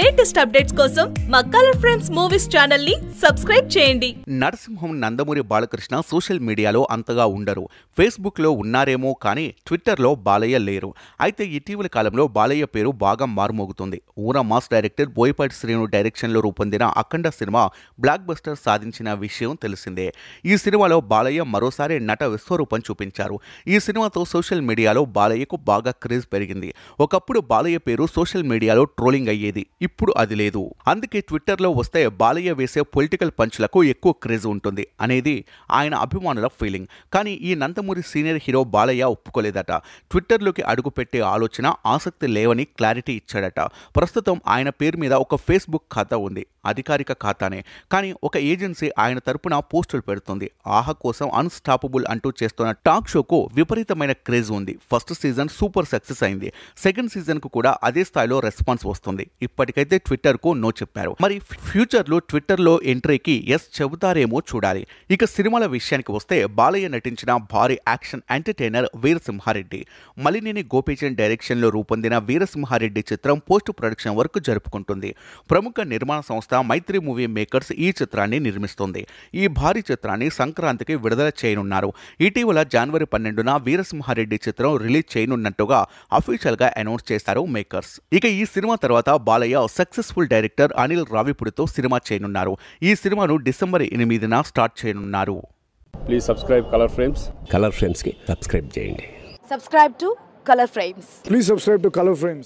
Latest updates కోసం మా colour friends movies channel ని సబ్స్క్రైబ్ చేయండి నరసింహం నందమూరి బాలకృష్ణ సోషల్ మీడియాలో అంతగా ఉండరు ఫేస్బుక్లో ఉన్నారేమో కానీ ట్విట్టర్లో బాలయ్య లేరు అయితే ఇటీవల కాలంలో బాలయ్య పేరు బాగా మారుమోగుతుంది ఊర మాస్ డైరెక్టర్ బోయపాటి శ్రీను డైరెక్షన్లో రూపొందిన అఖండ సినిమా బ్లాక్ బస్టర్ సాధించిన విషయం తెలిసిందే ఈ సినిమాలో బాలయ్య మరోసారి నట విశ్వరూపం చూపించారు ఈ సినిమాతో సోషల్ మీడియాలో బాలయ్యకు బాగా క్రేజ్ పెరిగింది ఒకప్పుడు బాలయ్య పేరు సోషల్ మీడియాలో ట్రోలింగ్ అయ్యేది ఇప్పుడు అది లేదు అందుకే ట్విట్టర్లో వస్తే బాలయ్య వేసే పొలిటికల్ పంచ్లకు ఎక్కువ క్రేజ్ ఉంటుంది అనేది ఆయన అభిమానుల ఫీలింగ్ కానీ ఈ నందమూరి సీనియర్ హీరో బాలయ్య ఒప్పుకోలేదట ట్విట్టర్లోకి అడుగుపెట్టే ఆలోచన ఆసక్తి లేవని క్లారిటీ ఇచ్చాడట ప్రస్తుతం ఆయన పేరు మీద ఒక ఫేస్బుక్ ఖాతా ఉంది అధికారిక ఖాతానే కానీ ఒక ఏజెన్సీ ఆయన తరపున పోస్టులు పెడుతుంది ఆహా కోసం అన్స్టాపబుల్ అంటూ చేస్తున్న టాక్ షోకు విపరీతమైన క్రేజ్ ఉంది ఫస్ట్ సీజన్ సూపర్ సక్సెస్ అయింది సెకండ్ సీజన్ కు కూడా అదే స్థాయిలో రెస్పాన్స్ వస్తుంది ఇప్పటికైతే ట్విట్టర్ కు నో చెప్పారు మరి ఫ్యూచర్ లో ట్విట్టర్ లో ఎంట్రీకి ఎస్ చెబుతారేమో చూడాలి ఇక సినిమాల విషయానికి వస్తే బాలయ్య నటించిన భారీ action entertainer Veera Simha Reddy Malineni Gopichand direction లో రూపొందిన వీరసింహారెడ్డి చిత్రం పోస్ట్ ప్రొడక్షన్ వర్క్ జరుపుకుంటుంది ప్రముఖ నిర్మాణ సంస్థ మైత్రి మూవీ మేకర్స్ ఈ చిత్రాన్ని నిర్మిస్తుంది ఈ భారీ చిత్రాన్ని సంక్రాంతికి విడుదల చేయనున్నారు ఇటీవల జనవరి పన్నెండున వీరసింహారెడ్డి చిత్రం రిలీజ్ చేయనున్నట్టుగా అఫీషియల్ గా అనౌన్స్ చేశారు మేకర్స్ ఇక ఈ సినిమా తర్వాత బాలయ్య సక్సెస్ఫుల్ డైరెక్టర్ అనిల్ రావిపూడితో సినిమా చేయనున్నారు ఈ సినిమాను డిసెంబర్ ఎనిమిదిన స్టార్ట్ చేయనున్నారు please subscribe colour frames colour ఫ్రేమ్స్కి సబ్స్క్రైబ్ చేయండి subscribe to color frames Please subscribe to Color Frames.